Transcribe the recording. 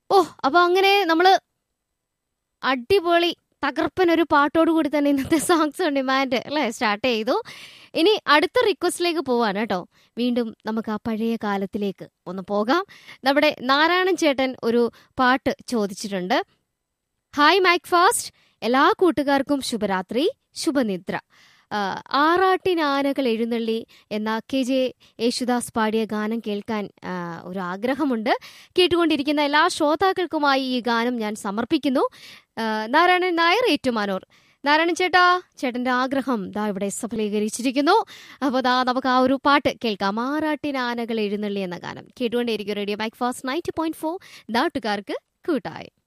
ഓ അപ്പൊ അങ്ങനെ നമ്മള് അടിപൊളി തകർപ്പൻ ഒരു പാട്ടോട് കൂടി തന്നെ ഇന്നത്തെ സോങ്സ് ഓൺ ഡിമാൻഡ് അല്ലേ സ്റ്റാർട്ട് ചെയ്തു ഇനി അടുത്ത റിക്വസ്റ്റിലേക്ക് പോവാണ് കേട്ടോ വീണ്ടും നമുക്ക് ആ പഴയ കാലത്തിലേക്ക് ഒന്ന് പോകാം നമ്മുടെ നാരായണൻ ചേട്ടൻ ഒരു പാട്ട് ചോദിച്ചിട്ടുണ്ട് ഹായ് മൈക്ക് ഫാസ്റ്റ് എല്ലാ കൂട്ടുകാർക്കും ശുഭരാത്രി ശുഭനിദ്ര ആ, ആറാട്ടിനാനകൾ എഴുന്നള്ളി എന്ന കെ ജെ യേശുദാസ് പാടിയ ഗാനം കേൾക്കാൻ ആ, ഒരു ആഗ്രഹമുണ്ട് കേട്ടുകൊണ്ടിരിക്കുന്ന എല്ലാ ശ്രോതാക്കൾക്കുമായി ഈ ഗാനം ഞാൻ സമർപ്പിക്കുന്നു ആ, നാരായണൻ നായർ ഏറ്റുമാനൂർ നാരായണൻ ചേട്ടാ ചേട്ടന്റെ ആഗ്രഹം ദാ ഇവിടെ സഫലീകരിച്ചിരിക്കുന്നു അപ്പോൾ ദാ നമുക്ക് ആ ഒരു പാട്ട് കേൾക്കാം ആറാട്ടിനാനകൾ എഴുന്നള്ളി എന്ന ഗാനം കേട്ടുകൊണ്ടേയിരിക്കും radio Mike fast ninety point four നാട്ടുകാർക്ക് കൂട്ടായി